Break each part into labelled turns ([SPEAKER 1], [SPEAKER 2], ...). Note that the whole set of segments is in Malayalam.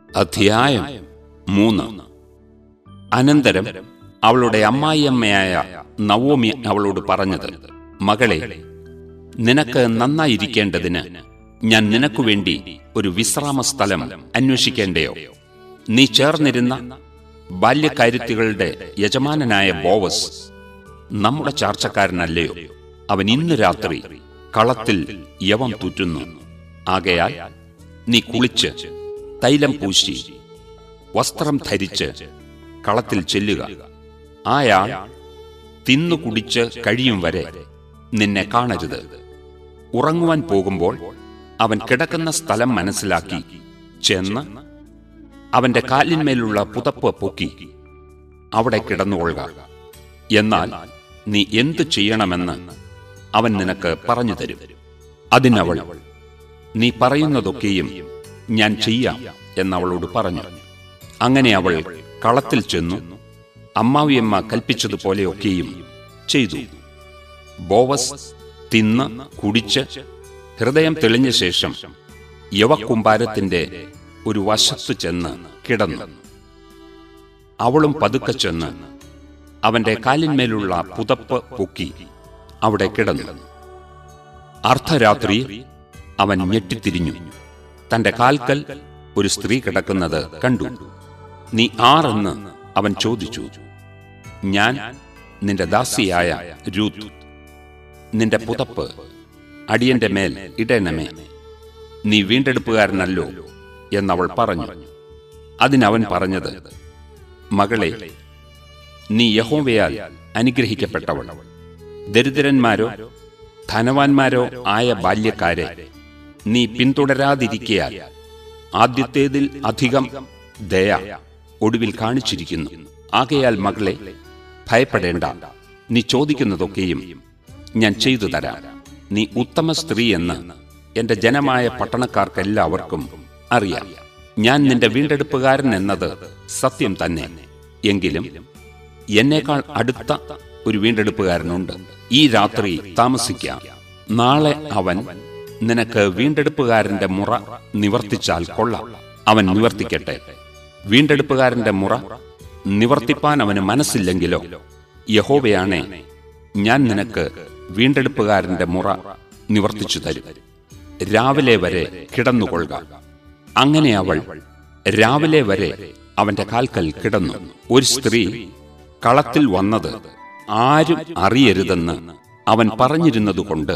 [SPEAKER 1] അധ്യായം മൂന്ന് അനന്തരം അവളുടെ അമ്മായിയമ്മയായ നവോമി അവളോട് പറഞ്ഞത് മകളെ നിനക്ക് നന്നായിരിക്കേണ്ടതിന് ഞാൻ നിനക്കു വേണ്ടി ഒരു വിശ്രാമ സ്ഥലം അന്വേഷിക്കേണ്ടയോ നീ ചേർന്നിരുന്ന ബാല്യക്കാരുത്തികളുടെ യജമാനനായ ബോവസ് നമ്മുടെ ചാർച്ചക്കാരനല്ലയോ അവൻ ഇന്ന് രാത്രി കളത്തിൽ യവം തുറ്റുന്നു ആകയാൽ നീ കുളിച്ച് തൈലം പൂശി വസ്ത്രം ധരിച്ച് കളത്തിൽ ചെല്ലുക ആയാൾ തിന്നു കുടിച്ച് കഴിയും വരെ നിന്നെ കാണരുത് ഉറങ്ങുവാൻ പോകുമ്പോൾ അവൻ കിടക്കുന്ന സ്ഥലം മനസ്സിലാക്കി ചെന്ന് അവന്റെ കാലിന്മേലുള്ള പുതപ്പ് പൊക്കി അവിടെ കിടന്നുകൊള്ളുക എന്നാൽ നീ എന്തു ചെയ്യണമെന്ന് അവൻ നിനക്ക് പറഞ്ഞു തരും അതിനവൾ നീ പറയുന്നതൊക്കെയും ഞാൻ ചെയ്യാം എന്നവളോട് പറഞ്ഞു അങ്ങനെ അവൾ കളത്തിൽ ചെന്നു അമ്മാവിയമ്മ കൽപ്പിച്ചതുപോലെയൊക്കെയും ചെയ്തു ബോവസ് തിന്ന് കുടിച്ച് ഹൃദയം തെളിഞ്ഞ ശേഷം യവക്കുമ്പാരത്തിന്റെ ഒരു വശത്തു ചെന്ന് കിടന്നു അവളും പതുക്കെ ചെന്ന് അവന്റെ കാലിന്മേലുള്ള പുതപ്പ് പൊക്കി അവിടെ കിടന്നു അർദ്ധരാത്രി അവൻ ഞെട്ടിത്തിരിഞ്ഞു തന്റെ കാൽക്കൽ ഒരു സ്ത്രീ കിടക്കുന്നത് കണ്ടു നീ ആരെന്ന് അവൻ ചോദിച്ചു ഞാൻ നിന്റെ ദാസിയായ രൂത്ത് നിന്റെ പുതപ്പ് അടിയന്റെ മേൽ ഇടണമേ നീ വീണ്ടെടുപ്പുകാരനല്ലോ എന്നവൾ പറഞ്ഞു അതിനവൻ പറഞ്ഞത് മകളെ നീ യഹോവയാൽ അനുഗ്രഹിക്കപ്പെട്ടവൾ ദരിദ്രന്മാരോ ധനവാന്മാരോ ആയ ബാല്യക്കാരെ നീ പിന്തുടരാതിരിക്കയാൽ ആദ്യത്തേതിൽ അധികം ദയ ഒടുവിൽ കാണിച്ചിരിക്കുന്നു ആകയാൽ മകളെ ഭയപ്പെടേണ്ട നീ ചോദിക്കുന്നതൊക്കെയും ഞാൻ ചെയ്തു തരാം നീ ഉത്തമ സ്ത്രീ എന്ന് എന്റെ ജനമായ പട്ടണക്കാർക്കെല്ലാവർക്കും അറിയാം ഞാൻ നിന്റെ വീണ്ടെടുപ്പുകാരൻ എന്നത് സത്യം തന്നെ എങ്കിലും എന്നേക്കാൾ അടുത്ത ഒരു വീണ്ടെടുപ്പുകാരനുണ്ട് ഈ രാത്രി താമസിക്കാം നാളെ അവൻ നിനക്ക് വീണ്ടെടുപ്പുകാരന്റെ മുറ നിവർത്തിച്ചാൽ കൊള്ളാം അവൻ നിവർത്തിക്കട്ടെ വീണ്ടെടുപ്പുകാരന്റെ മുറ നിവർത്തിപ്പാൻ അവന് മനസ്സില്ലെങ്കിലോ യഹോവയാണേ ഞാൻ നിനക്ക് വീണ്ടെടുപ്പുകാരന്റെ മുറ നിവർത്തിച്ചു തരും രാവിലെ വരെ കിടന്നുകൊള്ളുക അങ്ങനെ അവൾ രാവിലെ വരെ അവന്റെ കാൽക്കൽ കിടന്നു ഒരു സ്ത്രീ കളത്തിൽ വന്നത് ആരും അറിയരുതെന്ന് അവൻ പറഞ്ഞിരുന്നതുകൊണ്ട്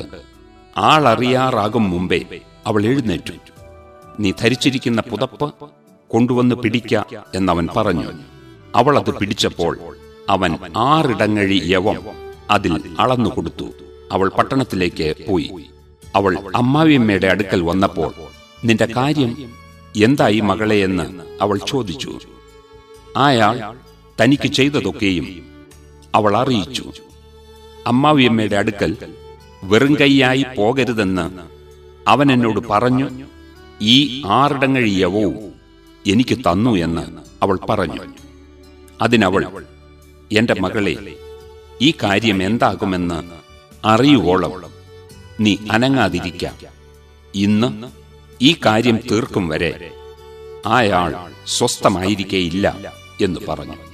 [SPEAKER 1] ആളറിയാറാകും മുമ്പേ അവൾ എഴുന്നേറ്റു നീ ധരിച്ചിരിക്കുന്ന പുതപ്പ് കൊണ്ടുവന്ന് പിടിക്ക എന്നവൻ പറഞ്ഞു അവൾ അത് പിടിച്ചപ്പോൾ അവൻ ആറിടങ്ങഴി യവം അതിൽ അളന്നു കൊടുത്തു അവൾ പട്ടണത്തിലേക്ക് പോയി അവൾ അമ്മാവിയമ്മയുടെ അടുക്കൽ വന്നപ്പോൾ നിന്റെ കാര്യം എന്തായി മകളെ എന്ന് അവൾ ചോദിച്ചു ആയാൾ തനിക്ക് ചെയ്തതൊക്കെയും അവൾ അറിയിച്ചു അമ്മാവിയമ്മയുടെ അടുക്കൽ വെറും കൈയായി പോകരുതെന്ന് അവൻ എന്നോട് പറഞ്ഞു ഈ ആറിടങ്ങഴി യവവും എനിക്ക് തന്നു എന്ന് അവൾ പറഞ്ഞു അതിനവൾ എന്റെ മകളെ ഈ കാര്യം എന്താകുമെന്ന് അറിയുവോളം നീ അനങ്ങാതിരിക്കാം ഇന്ന് ഈ കാര്യം തീർക്കും വരെ ആയാൾ സ്വസ്ഥമായിരിക്കേയില്ല എന്ന് പറഞ്ഞു